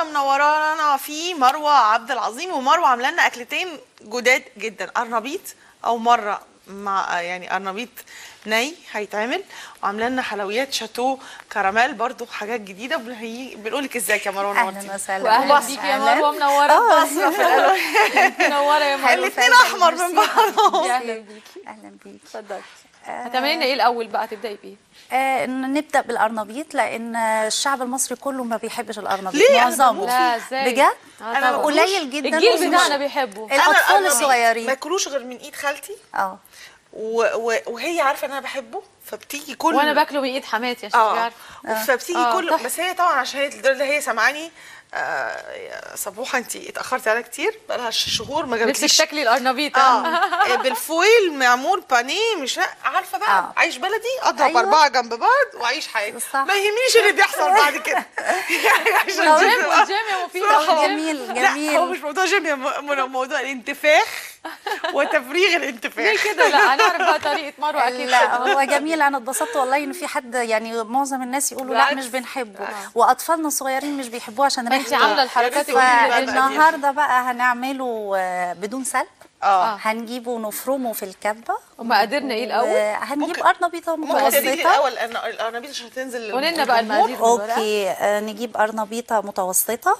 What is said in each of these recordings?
النهارده منورانا في مروه عبد العظيم ومروه عامله لنا اكلتين جداد جدا قرنبيط او مره مع يعني قرنبيط ني هيتعمل وعامله لنا حلويات شاتو كراميل برضو حاجات جديده بنقول لك ازيك يا مروه اهلا نورتي وسهلا واهلا بيك. بيكي يا أهلاً. مروه منوره آه. بصرة في الالوان منوره يا مروه الاثنين احمر من بعض يا اهلا بيكي اهلا بيك اتفضلي هتعملي لنا ايه الاول بقى تبداي بايه آه إن نبدا بالقرنبيط لان الشعب المصري كله ما بيحبش القرنبيط ليه؟ أنا معظمه بموت لا ازاي بجد آه أنا طبعاً. قليل جدا الجيل ومش- بتاعنا بيحبه أنا الاطفال القرنبيط الصغيرين ما ياكلوش غير من ايد خالتي اه و... و... وهي عارفه ان انا بحبه فبتيجي كل وانا باكله من ايد حماتي عشان تبقي اه عارفه فبتيجي آه، كل تحفة. بس هي طبعا عشان هي الدرجه اللي هي سامعاني آه يا صبوحه انت اتاخرتي عليها كتير بقالها شهور ما نفسك جابتليش تاكلي القرنبيط ها؟ اه بالفويل معمول بانيه مش عارفه بقى آه. عيش بلدي اضرب أيوة. اربعه جنب بعض واعيش حياتي صح. ما يهمنيش اللي بيحصل بعد كده يعني عشان والجيم تبقى- والجيم يا مفيد صح. والجيم. جميل لا هو جميل مش موضوع جيم يا م- منى، موضوع الانتفاخ وتفريغ ليه الانتفاخ كده لا هنعرف بقى طريقه مروه اكيد لا هو جميل انا اتبسطت والله ان في حد يعني معظم الناس يقولوا لا بالعكس. مش بنحبه واطفالنا الصغيرين مش بيحبوه عشان ما انت ريحته عامله الحركات يا ريت تقولي لي بقى فالنهارده بقى هنعمله آه، بدون سلق اه هنجيبه نفرمه في الكبه ومقاديرنا ايه الاول هنجيب ممكن- قرنبيطه ممكن تديني متوسطه الاول لان القرنبيط عشان تنزل قولي لنا بقى للجمهور. المقادير بالورقة. اوكي آه، نجيب قرنبيطه متوسطه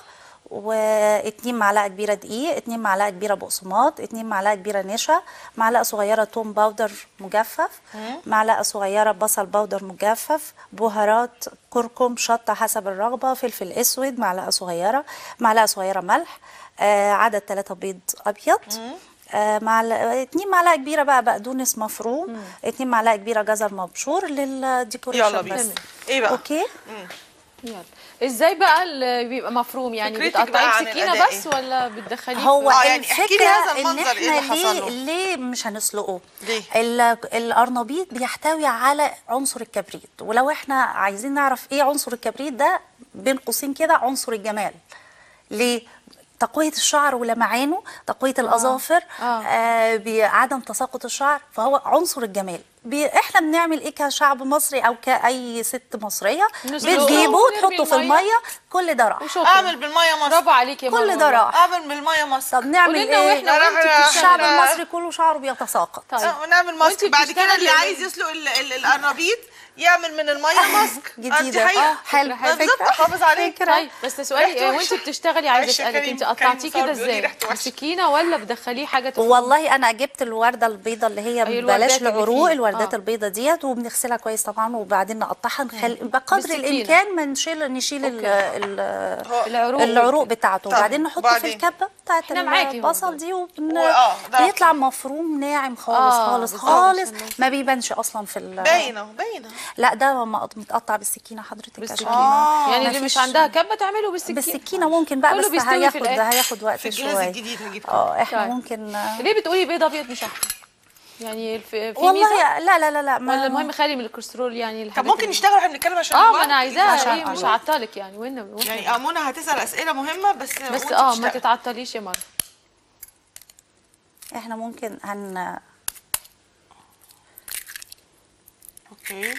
واتنين معلقه كبيره دقيق اتنين معلقه كبيره بقسماط اتنين معلقه كبيره نشا معلقه صغيره توم باودر مجفف معلقه صغيره بصل باودر مجفف بهارات كركم شطه حسب الرغبه فلفل اسود معلقه صغيره معلقه صغيره ملح آه عدد ثلاثة بيض ابيض آه معلقه اتنين معلقه كبيره بقى بقدونس مفروم اتنين معلقه كبيره جزر مبشور للديكوريشن يلا بينا بس ايه بقى اوكي يلا ازاي بقى اللي بيبقى مفروم يعني فكرتك بقى بتقطعيه عن بسكينه الأداء بس ولا بتدخليه هو آه، يعني احكي لي الفكره هذا ان المنظر، إيه احنا اللي حصل له؟ ليه ليه مش هنسلقه ليه؟ ال- القرنبيط بيحتوي على عنصر الكبريت ولو احنا عايزين نعرف ايه عنصر الكبريت ده بين قوسين كده عنصر الجمال ليه تقوية الشعر ولمعانه تقوية الأظافر آه. آه بعدم تساقط الشعر فهو عنصر الجمال بي احنا بنعمل ايه كشعب مصري او كاي ست مصريه نسلقه بتجيبه ونرمي تحطه في المية. الميه كل ده راح وشكرا اعمل بالميه مصر برافو عليك يا مروه كل ده راح اعمل بالميه مصر طب نعمل قولي لنا ايه واحنا وانت بتشتغلي. الشعب إحنا- المصري كله شعره بيتساقط طيب آه، ونعمل ماسك وانتي بعد كده اللي بتشتغلي عايز يسلق ال- ال- القرنبيط يعمل من الميه ماسك جديدة. انت حقيقة آه، حلو. بالظبط فكرة. حافظ عليك فكرة. طيب بس سؤالي ريحته آه، وانت وحشة. بتشتغلي عايزه معلش يا اسالك كريم- انت كريم قطعتيه صار كده بيقول لي ازاي ريحته وحشة. بسكينه ولا بتدخليه حاجه تفرم؟ والله انا جبت الورده البيضه اللي هي أي الوردات بلاش اللي العروق فيه. الوردات آه. البيضه ديت وبنغسلها كويس طبعا وبعدين نقطعها نخلي بقدر بالسكينة. الامكان ما نشيل نشيل ال- ال- العروق العروق بتاعته طب، وبعدين نحطه في وبعدين؟ الكبه بتاعت إحنا معاكي البصل برضه. دي وبن... و- آه، ده بيطلع مفروم ناعم خالص آه، خالص بالظبط. خالص عشان ما بيبانش اصلا في ال... باينه باينه لا ده مقط- متقطع بالسكينه حضرتك عشان بالسكينه آه. يعني اللي مفيش- مش عندها كبه تعمله بالسكينه بالسكينه ممكن بقى كله بس بيستوي في هياخد الآخر. هياخد وقت في الجهاز شويه الجديد هجيب كده. اه احنا طيب. ممكن ليه بتقولي بيض ابيض مش احمر يعني الف- في ميزه والله لا لا لا لا ما ولا المهم خالي من الكوليسترول يعني طب الحاجات ممكن اللي- نشتغل واحنا بنتكلم عشان اه ما الوقت؟ انا عايزاها عشان ايه مش الله. هعطلك يعني وين وإحنا- يعني امونه هتسال اسئله مهمه بس بس وانت اه ما بتشتغلي. تتعطليش يا مروه احنا ممكن هن اوكي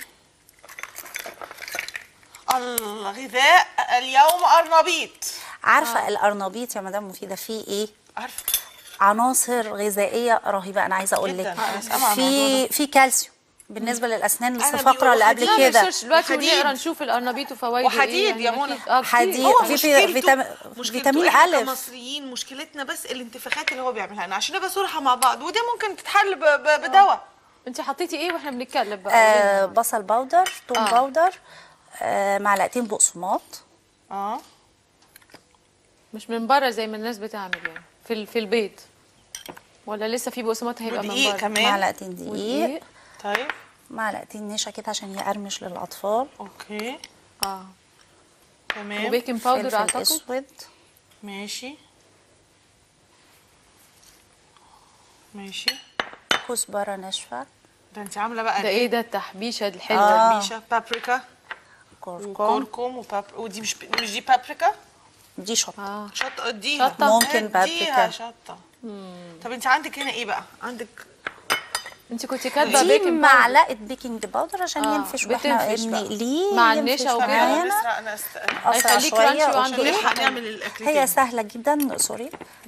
الغذاء اليوم قرنبيط عارفه القرنبيط يا مدام مفيده فيه ايه عارفه عناصر غذائيه رهيبه انا عايزه اقول جداً. لك أنا سامعة الموضوع في في كالسيوم بالنسبه للاسنان لسه أنا الفقره اللي بيقولوا قبل لا كده نسيرش دلوقتي وحديد. ونقرا نشوف القرنبيط وفوائده وحديد ايه يا يعني منى. أكيد. اه كتير. حديد. هو في- مشكلته فيتام- مشكلته فيتامين احنا ألف. كمصريين مشكلتنا بس الانتفاخات اللي هو بيعملها لنا عشان نبقى صراحه مع بعض ودي ممكن تتحل ب- ب- بدواء انت حطيتي ايه واحنا بنتكلم بقى آه بصل باودر توم آه. باودر آه معلقتين بقسماط اه مش من بره زي ما الناس بتعمل يعني في ال- في البيت ولا لسه في بقسماط هيبقى من ودقيق بره كمان معلقتين دقيق ودقيق. طيب معلقتين نشا كده عشان يقرمش للاطفال اوكي اه تمام وبيكنج باودر فلفل اعتقد اسود ماشي ماشي كزبره ناشفه ده انت عامله بقى ده ايه ده التحبيشه الحلوه آه. دي بيشا بابريكا كركم وكركم وبابريكا ودي مش مش دي بابريكا دي شطه اه شطه اديها شطة. ممكن اديها بابريكا. شطه طب انت عندك هنا ايه بقى عندك انت كنت كاتبه دي بيكنج باودر. معلقه بيكنج باودر عشان آه، ينفش واحنا بتنفش بقى. نقليه مع ينفش النشا وكده. معانا. نسرق انا است... اسرع هيخليه شويه كرانشي وعنده عشان أوكي. نلحق نعمل الاكلتين هي سهله جدا سوري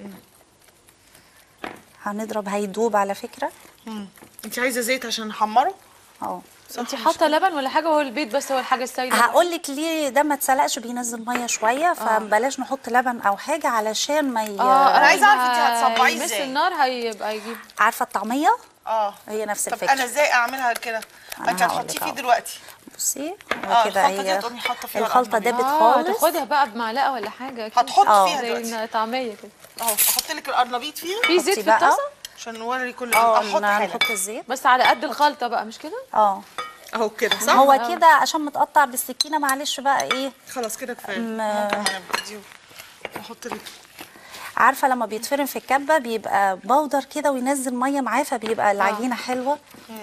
هنضرب هيدوب على فكره انت عايزه زيت عشان نحمره اه انت حاطه لبن ولا حاجه هو البيت بس هو الحاجه السايله هقول لك ليه ده ما اتسلقش بينزل ميه شويه فبلاش نحط لبن او حاجه علشان ما ي... اه أنا عايزة أعرف ما انت هتصبعيه يمس ازاي. النار هيبقى يجيب عارفه الطعميه اه هي نفس طب الفكره انا ازاي اعملها كده ما أنا انت هقول هتحطيه لك فيه أهو. دلوقتي بصي آه، هو كده الخلطة دي هي هتقومي حاطة فيها الخلطه القرنبيط. دابت اه خالص تاخدها بقى بمعلقه ولا حاجه أكيد. هتحط آه. فيها زي دلوقتي طعميه كده اهو احط لك القرنبيط فيها في زيت حطي في بقى. الطاسه عشان نوري كل اه احط حاجه نحط الزيت بس على قد الخلطه بقى مش كده اه اهو كده صح هو كده عشان متقطع بالسكينه معلش بقى ايه خلاص كده كفايه ما- ممكن انا بدي واحط لك عارفه لما بيتفرم في الكبه بيبقى بودر كده وينزل ميه معاه فبيبقى العجينه حلوه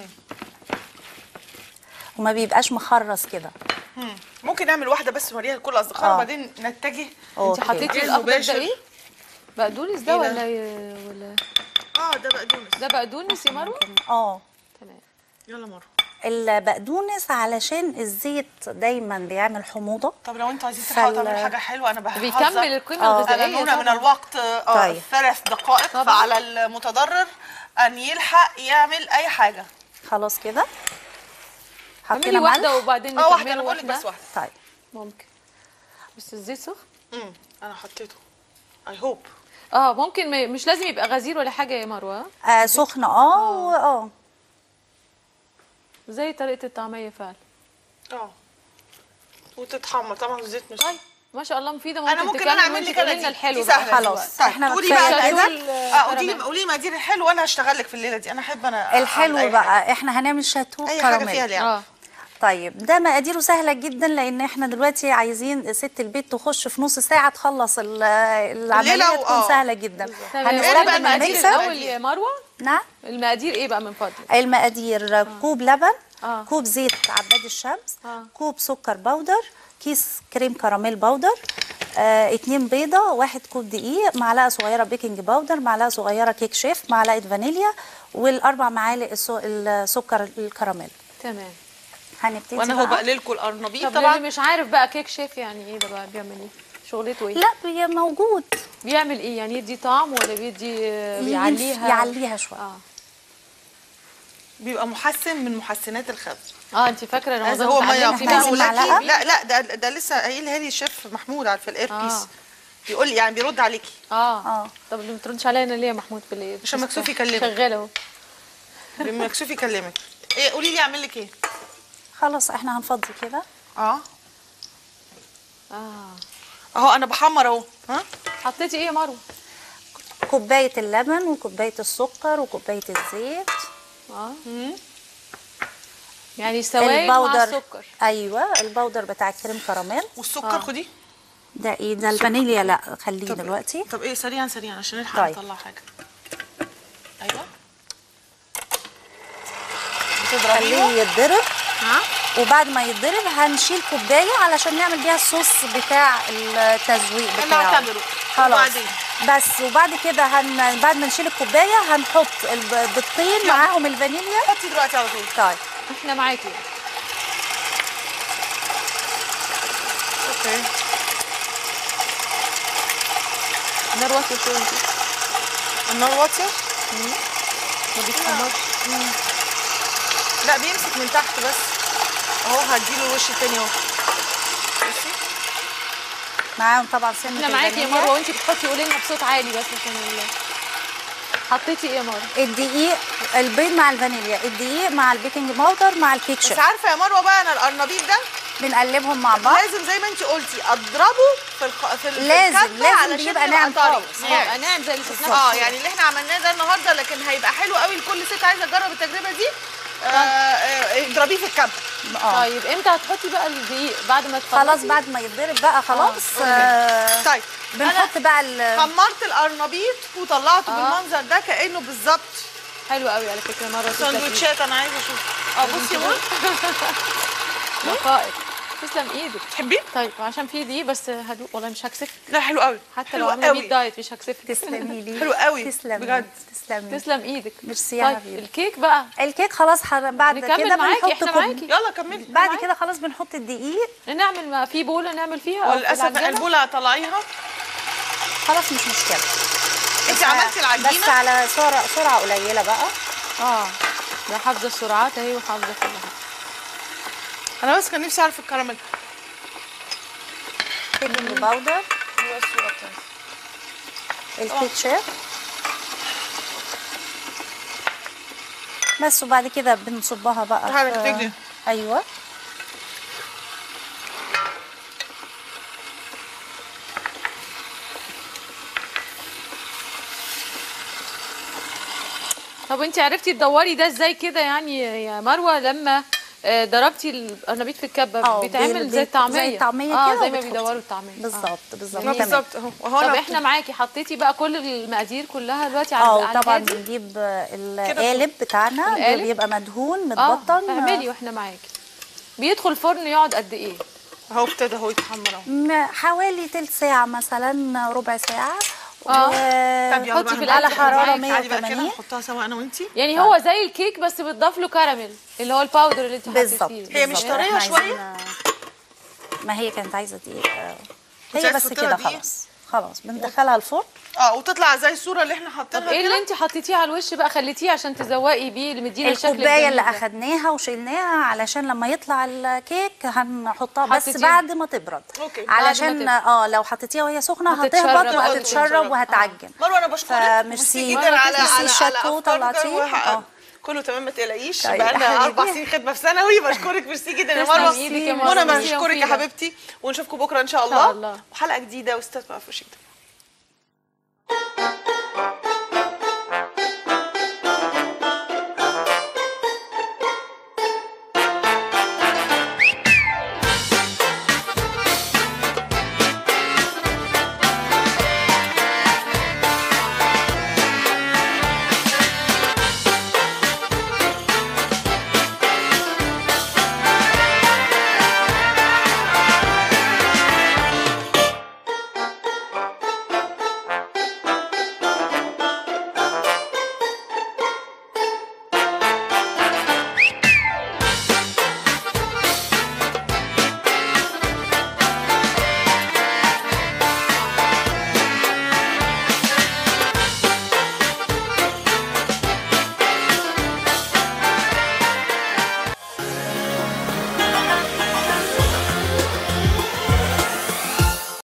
وما بيبقاش مخرص كده مم. ممكن نعمل واحده بس نوريها لكل الاصدقاء آه. وبعدين نتجه انت أوكي. حطيتي غير الاخضر ده مباشر. ايه بقدونس ده إيه ده؟ ولا ولا اه ده بقدونس ده بقدونس يا مروه اه تمام يلا مره البقدونس علشان الزيت دايما بيعمل حموضه طب لو انتوا عايزين تلحقوا فال- تعملوا حاجه حلوه انا بهزر بيكمل القيمه آه. الغذائيه أنا من طبعاً. الوقت اه طيب. ثلاث دقائق طبعاً. فعلى المتضرر ان يلحق يعمل اي حاجه خلاص كده اعملي حطينا واحده ملح وبعدين اه واحده نكمل انا بقول لك بس واحده طيب ممكن بس الزيت سخن امم انا حطيته اي هوب اه ممكن م- مش لازم يبقى غزير ولا حاجه يا مروه آه سخنه اه واه زي طريقه الطعميه فعلا اه وتتحمر طبعا الزيت مش طيب ما شاء الله مفيده ممكن انا ممكن تكمل انا اعمل وانت لك تقولي انا لنا دي الحلو دي بقى. سهله خلاص. دلوقتي. طيب إحنا تقولي كفاية بقى كده. المقادير اه قولي لي كراميل. قولي لي مقادير الحلو وانا هشتغل لك في الليله دي انا احب انا أعمل الحلو أي حاجة. بقى احنا هنعمل شاتو اي حاجه كراميل فيها لعب اه طيب ده مقاديره سهله جدا لان احنا دلوقتي عايزين ست البيت تخش في نص ساعه تخلص ال- العمليه الليلة و- تكون آه. سهله جدا تمام إيه بقى قولي هنستخدم المقادير المقادير الميكسر الاول يا مروه نعم المقادير ايه بقى من فضلك المقادير كوب لبن آه. كوب زيت عباد الشمس آه. كوب سكر بودر كيس كريم كراميل بودر آه، اتنين بيضة واحد كوب دقيق معلقة صغيرة بيكنج باودر معلقة صغيرة كيك شيف معلقة فانيليا والأربع معالق السو- السكر الكراميل تمام هنبتدي وانا هو بقى. بقلل لكم القرنبيط طب طبعا اللي مش عارف بقى كيك شيف يعني ايه ده بقى بيعمل ايه شغلته ايه لا هي موجود بيعمل ايه يعني يدي طعم ولا بيدي بيعليها يعليها شوية اه بيبقى محسن من محسنات الخبز اه انت فاكره رمضان هذا هو ما اتعلمتي إحنا بقى عايزين يقول معلقة؟ لا لا ده ده لسه قايلها لي الشيف محمود على في الايربيس آه. بيقول لي يعني بيرد عليكي اه آه. طب اللي ما بتردش عليا انا ليه يا محمود بالليل عشان مكسوف يكلمك. شغاله اهو مكسوف يكلمك ايه قولي لي اعمل لك ايه خلاص احنا هنفضي كده اه اه اهو انا بحمر اهو ها حطيتي ايه يا مروه كوباية اللبن وكوباية السكر وكوباية الزيت اه يعني سوائل مع البودر السكر ايوه البودر بتاع الكريم كراميل والسكر خدي ده ايه ده الفانيليا لا خليه دلوقتي طب ايه سريعا سريعا عشان نلحق طيب. نطلع حاجه ايوه خليه بتضربيه يتضرب ها وبعد ما يتضرب هنشيل كوبايه علشان نعمل بيها الصوص بتاع التزويق بتاعه نعتبره. خلاص وبعدين؟ بس وبعد كده هن... بعد ما نشيل الكوبايه هنحط الب- البيضتين معاهم الفانيليا حطي دلوقتي على طول طيب احنا معاكي اوكي نار واطيه شويه انت النار واطيه ما بيتحمرش لا بيمسك من تحت بس اهو هديله الوش التاني اهو بصي معاهم طبعا سنه احنا معاكي يا الفانيليا. مروه وانت بتحطي قولي لنا بصوت عالي بس عشان ال... حطيتي ايه يا مروه الدقيق البيض مع الفانيليا الدقيق مع البيكنج باودر مع الكيك بس شيف عارفه يا مروه بقى انا القرنبيط ده بنقلبهم مع بعض لازم زي ما انت قلتي اضربه في الق... في ال- لازم- في الكبة لازم علشان بيبقى ناعم طري. خالص. ناعم. اه ناعم زي اللي شفناه في اه الصورة. يعني اللي احنا عملناه ده النهارده لكن هيبقى حلو قوي لكل ست عايزه تجرب التجربه دي آه، آه، اضربيه في الكبه اه طيب امتى هتحطي بقى الدقيق بعد ما تخلصي خلاص بعد ما يتضرب بقى خلاص آه، آه طيب بنحط بقى ال- حمرت القرنبيط وطلعته آه. بالمنظر ده كانه بالظبط حلو قوي على فكره مره تسلم سندوتشات انا عايزه اشوف اه بصي اهو دقائق تسلم ايدك تحبيه طيب عشان في دي بس هدوق والله مش هكسفك لا حلو قوي حتى حلو لو عامله 100 قوي. دايت مش هكسفك تسلمي لي حلو قوي، تسلمي بجد. تسلمي تسلم ايدك ميرسي يا طيب حبيبي. الكيك بقى الكيك خلاص ح- بعد نكمل كده معاكي، بنحط إحنا كوب- معاكي. يلا كملي بعد معاكي. كده خلاص بنحط الدقيق نعمل ما في بوله نعمل فيها أو في وللاسف العجينة؟ البوله طلعيها خلاص مش مشكله انت عملتي بس العجينه على سرعه سرعه قليله بقى اه ده حافظه السرعات اهي وحافظه كل حاجه انا بس كان نفسي اعرف الكراميل بيكنج باودر الكيتشب بس وبعد كده بنصبها بقى تعالي في- تجري. ايوه طب انت عرفتي تدوري ده ازاي كده يعني يا مروه لما آه، ضربتي القرنبيط في الكبه اه بيتعمل بال- زي بال- الطعميه زي الطعميه اه كده زي ما وبتحطي. بيدوروا الطعميه آه. بالظبط بالظبط ما تمام. بالظبط اهو وهو طب انا احنا معاكي حطيتي بقى كل المقادير كلها دلوقتي على اه على طبعا الهادي؟ بنجيب القالب بتاعنا القالب؟ بيبقى مدهون اه متبطن اعملي واحنا معاكي بيدخل الفرن يقعد قد ايه اهو ابتدى اهو يتحمر اهو م- حوالي تلت ساعة مثلا ربع ساعة اه. و- طب يلا حطي بقى في هنحط- القلب على حرارة تعالي بقى كده 180 نحطها سوا انا وانتي يعني هو زي الكيك بس بتضاف له كراميل اللي هو الباودر اللي انت بالظبط حطيتيه هي مش بالظبط. طرية احنا شوية؟ عايزين- ما هي كانت عايزة دقيق آه. كنت هي عايزة بس تحطي لها كده دقيق؟ خلاص خلاص بندخلها الفرن اه وتطلع زي الصوره اللي احنا طب حاطينها ايه اللي كده انت حطيتيه على الوش بقى خليتيه عشان تزوقي بيه اللي مدينا الشكل الكوبايه اللي الجميل ده؟ اخدناها وشيلناها علشان لما يطلع الكيك هنحطها بس حطيتيها. بعد ما تبرد أوكي. بعد ما علشان تبرد. اه لو حطيتيها وهي سخنه هتتشرب هتهبط بقى وهتتشرب وتتشرب. وهتعجن مروه انا بشكرك فميرسي. ميرسي جدا على ميرسي على الشاتو على طلعتيه. أفكارك اه. و- كله تمام ما تقلقيش طيب، بقى لنا حبيبي. اربع سنين خدمه في ثانوي بشكرك ميرسي جدا يا تسلم مروه إيدك يا مروة. منى ميرسي بشكرك يا وفيدة. حبيبتي ونشوفكم بكره ان شاء شاء الله الله. وحلقه جديده واستاذ مقفوشين